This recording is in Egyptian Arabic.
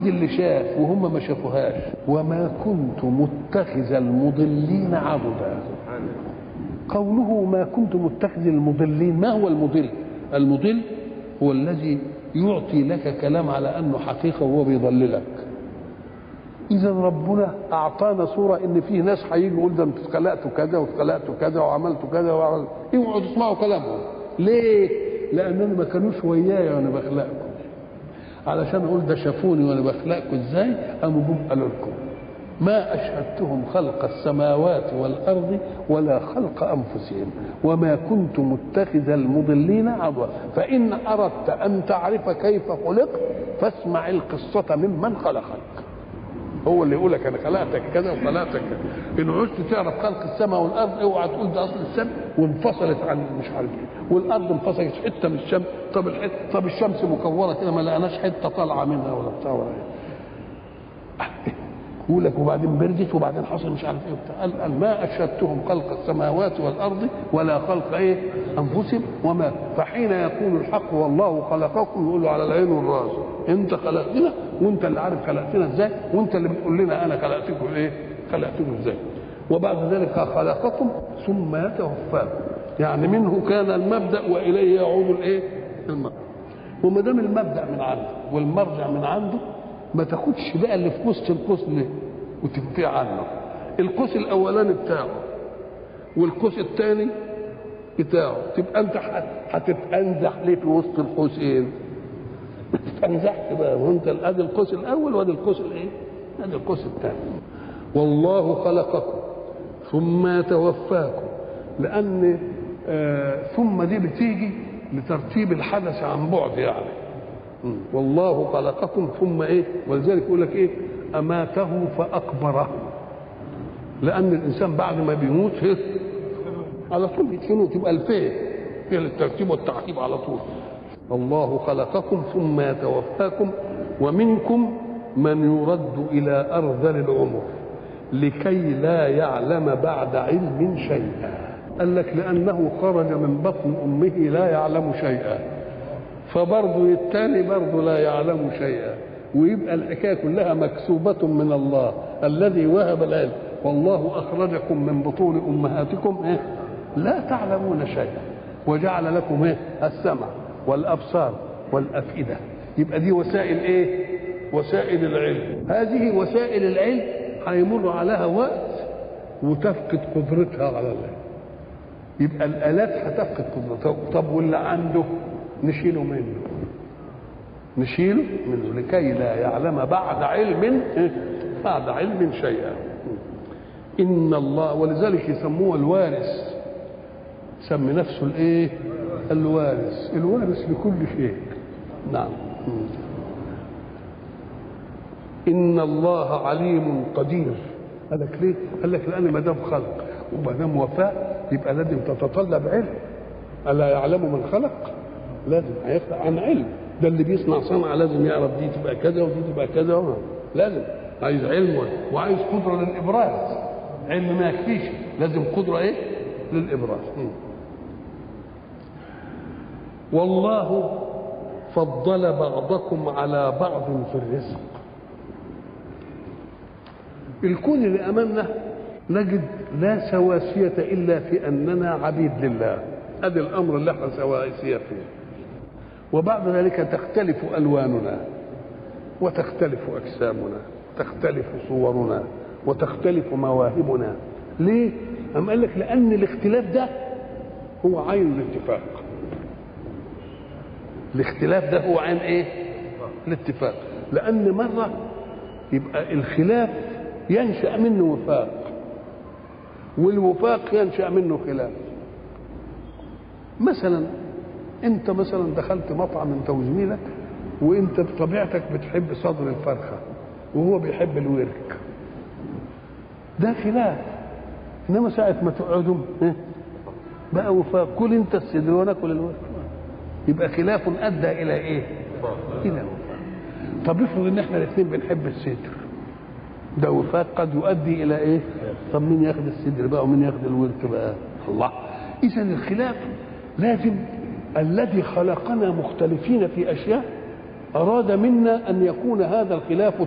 اللي شاف وهم ما شافوهاش وما كنت متخذ المضلين عضدا قوله ما كنت متخذ المضلين ما هو المضل المضل هو الذي يعطي لك كلام على انه حقيقه وهو بيضللك اذا ربنا اعطانا صوره ان في ناس هيجي يقول ده انت اتخلقت كذا واتخلقت كذا وعملت كذا وعملت اوعوا تسمعوا كلامهم ليه لانهم ما كانوش ويايا وانا بخلقكم علشان اقول ده شافوني وانا بخلقكم ازاي قاموا جم قالوا لكم ما اشهدتهم خلق السماوات والارض ولا خلق انفسهم وما كنت متخذ المضلين عضوا فان اردت ان تعرف كيف خلقت فاسمع القصه ممن خلقك هو اللي يقول لك انا خلقتك كذا وخلقتك كذا ان عشت تعرف خلق السماء والارض اوعى تقول ده اصل السماء وانفصلت عن مش عارف ايه والارض انفصلت حته من الشمس طب الحته طب الشمس مكوره كده ما لقناش حته طالعه منها ولا بتاع ولا ايه يقول لك وبعدين بردت وبعدين حصل مش عارف ايه وبتاع قال, قال ما اشهدتهم خلق السماوات والارض ولا خلق ايه انفسهم وما فحين يقول الحق والله خلقكم يقول له على العين والراس انت خلقتنا وانت اللي عارف خلقتنا ازاي وانت اللي بتقول لنا انا خلقتكم ايه خلقتكم ازاي وبعد ذلك خلقكم ثم يتوفاكم يعني منه كان المبدا واليه يعود الايه المبدا وما دام المبدا من عنده والمرجع من عنده ما تاخدش بقى اللي في وسط القوس ليه وتنفي عنه القوس الاولاني بتاعه والقوس الثاني بتاعه تبقى انت هتتنزح ليه في وسط القوسين تنزحت بقى وانت ادي القوس الاول وادي القوس الايه ادي القوس الثاني والله خلقكم ثم يتوفاكم لان آه ثم دي بتيجي لترتيب الحدث عن بعد يعني والله خلقكم ثم ايه ولذلك يقول لك ايه اماته فاقبره لان الانسان بعد ما بيموت إيه؟ على طول يدفنوه تبقى الفيه فيها الترتيب والتعقيب على طول الله خلقكم ثم يتوفاكم ومنكم من يرد الى ارذل العمر لكي لا يعلم بعد علم شيئا قال لك لانه خرج من بطن امه لا يعلم شيئا فبرضه التاني برضه لا يعلم شيئا ويبقى الحكايه كلها مكسوبه من الله الذي وهب العلم والله اخرجكم من بطون امهاتكم إيه؟ لا تعلمون شيئا وجعل لكم إيه؟ السمع والابصار والافئده يبقى دي وسائل ايه وسائل العلم هذه وسائل العلم هيمر عليها وقت وتفقد قدرتها على العلم يبقى الالات هتفقد قدرتها طب واللي عنده نشيله منه نشيله منه لكي لا يعلم بعد علم بعد علم شيئا ان الله ولذلك يسموه الوارث سمي نفسه الايه الوارث الوارث لكل شيء نعم ان الله عليم قدير قال لك ليه قال لك لان ما دام خلق وما دام وفاء يبقى لازم تتطلب علم الا يعلم من خلق لازم هيخلق عن علم ده اللي بيصنع صنعه لازم يعرف دي تبقى كذا ودي تبقى كذا لازم عايز علم وعايز قدره للابراز علم ما يكفيش لازم قدره ايه للابراز والله فضل بعضكم على بعض في الرزق الكون اللي امامنا نجد لا سواسية إلا في أننا عبيد لله هذا الأمر اللي احنا سواسية فيه وبعد ذلك تختلف ألواننا وتختلف أجسامنا تختلف صورنا وتختلف مواهبنا ليه؟ أم قال لك لأن الاختلاف ده هو عين الاتفاق الاختلاف ده هو عين ايه؟ الاتفاق لأن مرة يبقى الخلاف ينشأ منه وفاق والوفاق ينشا منه خلاف مثلا انت مثلا دخلت مطعم انت وزميلك وانت بطبيعتك بتحب صدر الفرخه وهو بيحب الورك ده خلاف انما ساعه ما تقعدوا بقى وفاق كل انت الصدر وانا اكل الورك يبقى خلاف ادى الى ايه؟ الى وفاق طب افرض ان احنا الاثنين بنحب الصدر ده وفاق قد يؤدي الى ايه؟ طب مين ياخد الصدر بقى ومين ياخد الورك بقى؟ الله اذا الخلاف لازم الذي خلقنا مختلفين في اشياء أراد منا أن يكون هذا الخلاف